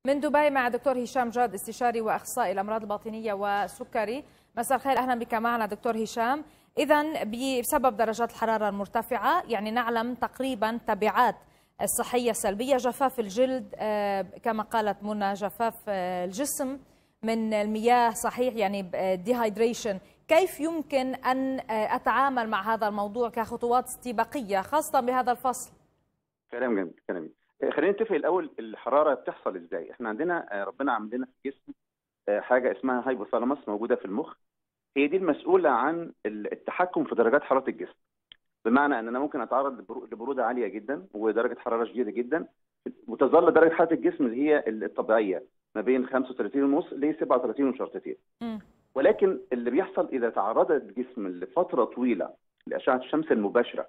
من دبي مع دكتور هشام جاد استشاري واخصائي الامراض الباطنيه والسكري مساء الخير اهلا بك معنا دكتور هشام اذا بسبب درجات الحراره المرتفعه يعني نعلم تقريبا تبعات الصحيه السلبيه جفاف الجلد كما قالت منى جفاف الجسم من المياه صحيح يعني ديهايدريشن كيف يمكن ان اتعامل مع هذا الموضوع كخطوات استباقيه خاصه بهذا الفصل كلام جميل كلام جميل خلينا نتفق الاول الحراره بتحصل ازاي احنا عندنا ربنا عامل لنا في الجسم حاجه اسمها هايبوثالاموس موجوده في المخ هي دي المسؤوله عن التحكم في درجات حراره الجسم بمعنى ان انا ممكن اتعرض لبروده عاليه جدا ودرجه حراره شديده جدا وتظل درجه حراره الجسم اللي هي الطبيعيه ما بين 35 ونص ل 37 وشرطتين ولكن اللي بيحصل اذا تعرض الجسم لفتره طويله لاشعه الشمس المباشره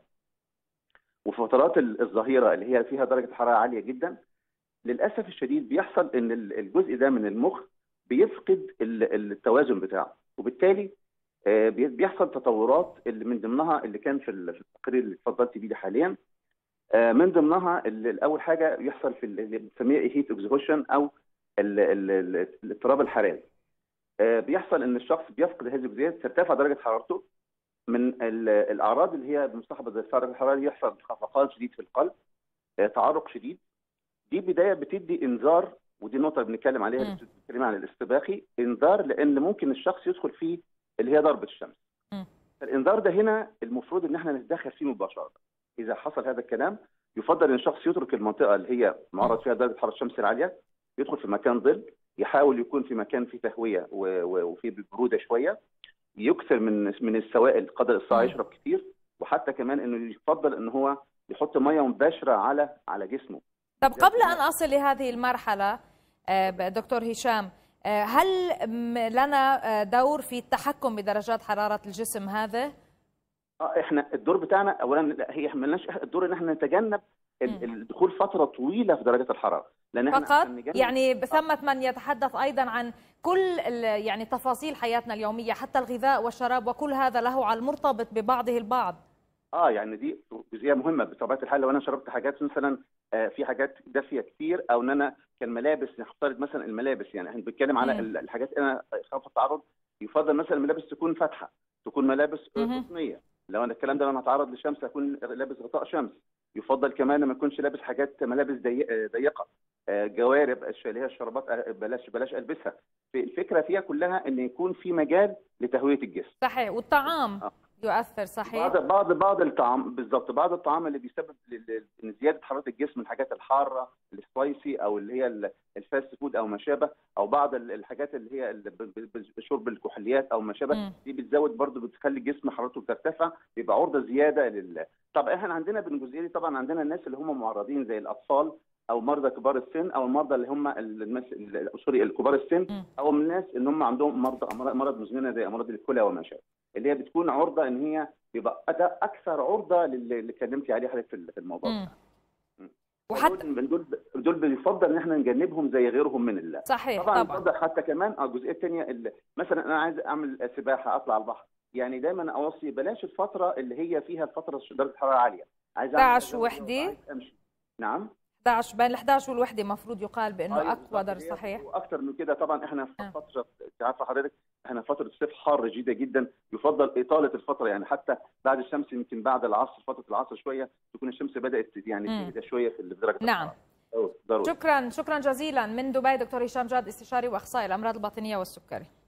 وفترات الظهيره اللي هي فيها درجه حراره عاليه جدا للاسف الشديد بيحصل ان الجزء ده من المخ بيفقد التوازن بتاعه وبالتالي بيحصل تطورات اللي من ضمنها اللي كان في التقرير اللي اتفضلت بيه حاليا من ضمنها اول حاجه بيحصل في اللي بنسميها هيت اكزهوشن او الاضطراب الحراري بيحصل ان الشخص بيفقد هذه الجزئيات ترتفع درجه حرارته من الاعراض اللي هي مصاحبه زي درجه الحراره يحصل خفقان شديد في القلب تعرق شديد دي بدايه بتدي انذار ودي النقطه اللي بنتكلم عليها بنتكلم عن الاستباقي انذار لان ممكن الشخص يدخل فيه اللي هي ضربه الشمس الانذار ده هنا المفروض ان احنا نتدخل فيه مباشره اذا حصل هذا الكلام يفضل ان الشخص يترك المنطقه اللي هي معرض فيها درجه حراره الشمس العاليه يدخل في مكان ظل يحاول يكون في مكان فيه تهويه وفيه بروده شويه يكثر من من السوائل قدر الساعه يشرب كتير وحتى كمان انه يفضل ان هو يحط ميه مباشره على على جسمه طب قبل ان اصل لهذه المرحله دكتور هشام هل لنا دور في التحكم بدرجات حراره الجسم هذا؟ اه احنا الدور بتاعنا اولا هي مالناش الدور ان احنا نتجنب الدخول فتره طويله في درجات الحراره لان فقط يعني ثمه من يتحدث ايضا عن كل يعني تفاصيل حياتنا اليوميه حتى الغذاء والشراب وكل هذا له على المرتبط ببعضه البعض اه يعني دي جزئيه مهمه بطبيعه الحال لو انا شربت حاجات مثلا آه في حاجات دافيه كتير او ان انا كالملابس نفترض مثلا الملابس يعني احنا بنتكلم على مم. الحاجات انا خاف التعرض يفضل مثلا الملابس تكون فاتحه تكون ملابس قطنيه لو انا الكلام ده لو انا هتعرض للشمس اكون لابس غطاء شمس يفضل كمان ما اكونش لابس حاجات ملابس ضيقه جوارب اللي هي الشرابات بلاش بلاش البسها الفكره فيها كلها ان يكون في مجال لتهويه الجسم صحيح والطعام آه. يؤثر صحيح بعض بعض بعض الطعام بالظبط بعض الطعام اللي بيسبب زياده حراره الجسم الحاجات الحاره السبايسي او اللي هي الفاست فود او ما شابه او بعض الحاجات اللي هي شرب الكحوليات او ما شابه دي بتزود برضه بتخلي الجسم حرارته بترتفع بيبقى عرضه زياده لل طب احنا عندنا بالجزئيه دي طبعا عندنا الناس اللي هم معرضين زي الاطفال او مرضى كبار السن او المرضى اللي هم الناس سوري الكبار السن او من الناس اللي هم عندهم مرضى مرض مزمنه زي امراض الكلى وما شابه اللي هي بتكون عرضه ان هي بيبقى اكثر عرضه اللي اتكلمتي عليه حضرتك في الموضوع ده وحتى دول دول بيفضل ان احنا نجنبهم زي غيرهم من الله صحيح طبعا طبعا بفضل حتى كمان اه الجزئيه الثانيه مثلا انا عايز اعمل سباحه اطلع البحر يعني دايما اوصي بلاش الفتره اللي هي فيها الفتره درجه حراره عاليه عايز 11 وحده نعم 11 بين ال 11 والوحده المفروض يقال بانه أيوة اقوى درجه صحيح واكثر من كده طبعا احنا في آه. فتره انت عارفه حضرتك احنا فتره الصيف حر جدا جدا يفضل اطاله الفتره يعني حتى بعد الشمس يمكن بعد العصر فتره العصر شويه تكون الشمس بدات يعني تهدى شويه في درجه نعم شكرا شكرا جزيلا من دبي دكتور هشام جاد استشاري واخصائي الامراض الباطنيه والسكري